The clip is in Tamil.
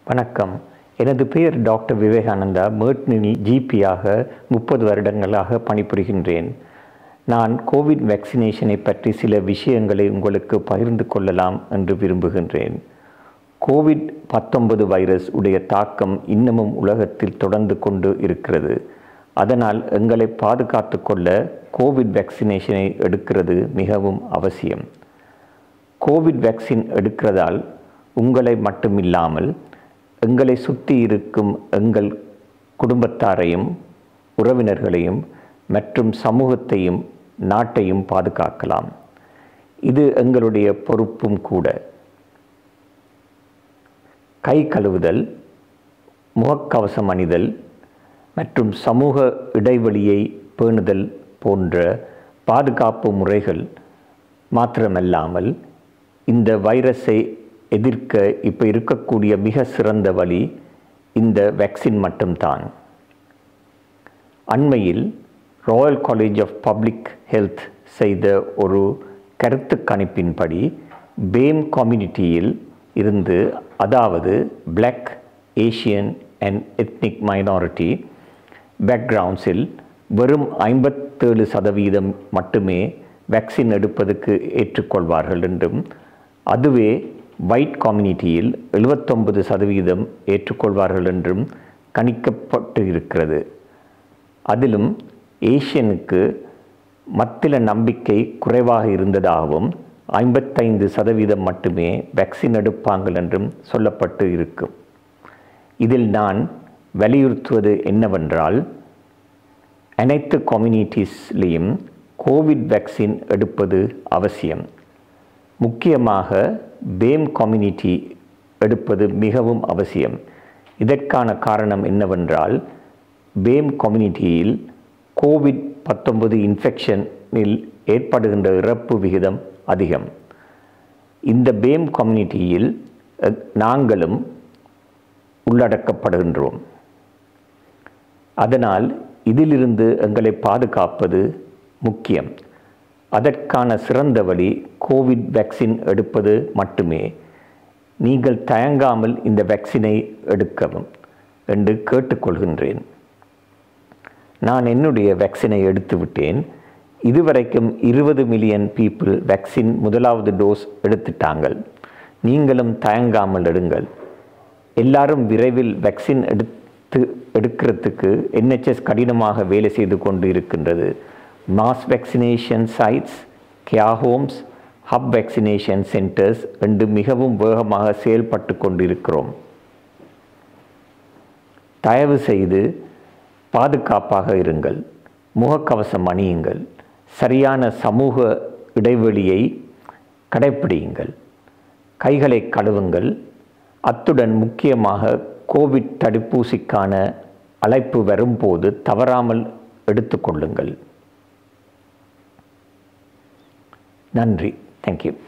வணக்கம் எனது பெயர் டாக்டர் விவேகானந்தா மேட்னில் ஜிபியாக முப்பது வருடங்களாக பணிபுரிகின்றேன் நான் கோவிட் வேக்சினேஷனை பற்றி சில விஷயங்களை உங்களுக்கு பகிர்ந்து கொள்ளலாம் என்று விரும்புகின்றேன் கோவிட் பத்தொன்பது வைரஸ் உடைய தாக்கம் இன்னமும் உலகத்தில் தொடர்ந்து கொண்டு இருக்கிறது அதனால் எங்களை பாதுகாத்து கொள்ள கோவிட் வேக்சினேஷனை எடுக்கிறது மிகவும் அவசியம் கோவிட் வேக்சின் எடுக்கிறதால் உங்களை மட்டுமில்லாமல் எங்களை சுற்றி இருக்கும் எங்கள் குடும்பத்தாரையும் உறவினர்களையும் மற்றும் சமூகத்தையும் நாட்டையும் பாதுகாக்கலாம் இது எங்களுடைய பொறுப்பும் கூட கை கழுவுதல் முகக்கவசம் அணிதல் மற்றும் சமூக இடைவெளியை பேணுதல் போன்ற பாதுகாப்பு முறைகள் மாத்திரமல்லாமல் இந்த வைரஸை எதிர்க்க இப்போ இருக்கக்கூடிய மிக சிறந்த வழி இந்த வேக்சின் மட்டும்தான் அண்மையில் Royal College of Public Health செய்த ஒரு கருத்து கணிப்பின்படி பேம் கம்யூனிட்டியில் இருந்து அதாவது black Asian and ethnic minority பேக்ரவுண்ட்ஸில் வெறும் ஐம்பத்தேழு சதவீதம் மட்டுமே வேக்சின் எடுப்பதற்கு ஏற்றுக்கொள்வார்கள் என்றும் அதுவே ஒயிட் கம்யூனிட்டியில் எழுபத்தொன்பது சதவீதம் ஏற்றுக்கொள்வார்கள் என்றும் கணிக்கப்பட்டு இருக்கிறது அதிலும் ஏஷியனுக்கு மத்தில நம்பிக்கை குறைவாக இருந்ததாகவும் ஐம்பத்தைந்து சதவீதம் மட்டுமே வேக்சின் எடுப்பாங்கள் என்றும் சொல்லப்பட்டு இருக்கும் இதில் நான் வலியுறுத்துவது என்னவென்றால் அனைத்து கம்யூனிட்டிஸ்லேயும் கோவிட் வேக்சின் எடுப்பது அவசியம் முக்கியமாக பேம் கம்யூனிட்டி எடுப்பது மிகவும் அவசியம் இதற்கான காரணம் என்னவென்றால் பேம் கம்யூனிட்டியில் கோவிட் பத்தொன்பது இன்ஃபெக்ஷனில் ஏற்படுகின்ற இறப்பு விகிதம் அதிகம் இந்த பேம் கம்யூனிட்டியில் நாங்களும் உள்ளடக்கப்படுகின்றோம் அதனால் இதிலிருந்து எங்களை பாதுகாப்பது முக்கியம் அதற்கான சிறந்த வழி கோவிட் வேக்சின் எடுப்பது மட்டுமே நீங்கள் தயங்காமல் இந்த வேக்சினை எடுக்கவும் என்று கேட்டுக்கொள்கின்றேன் நான் என்னுடைய வேக்சினை எடுத்து விட்டேன் இதுவரைக்கும் இருபது மில்லியன் பீப்புள் வேக்சின் முதலாவது டோஸ் எடுத்துட்டாங்கள் நீங்களும் தயங்காமல் எடுங்கள் எல்லாரும் விரைவில் வேக்சின் எடுத்து எடுக்கிறதுக்கு என்ஹெச்எஸ் கடினமாக வேலை செய்து கொண்டு இருக்கின்றது mass vaccination sites care homes hub vaccination centres என்று மிகவும் வேகமாக செயல்பட்டு கொண்டிருக்கிறோம் தயவு செய்து பாதுகாப்பாக இருங்கள் முகக்கவசம் அணியுங்கள் சரியான சமூக இடைவெளியை கடைப்பிடியுங்கள் கைகளை கழுவுங்கள் அத்துடன் முக்கியமாக கோவிட் தடுப்பூசிக்கான அழைப்பு வரும்போது தவறாமல் எடுத்துக்கொள்ளுங்கள் நன்றி தேங்க்யூ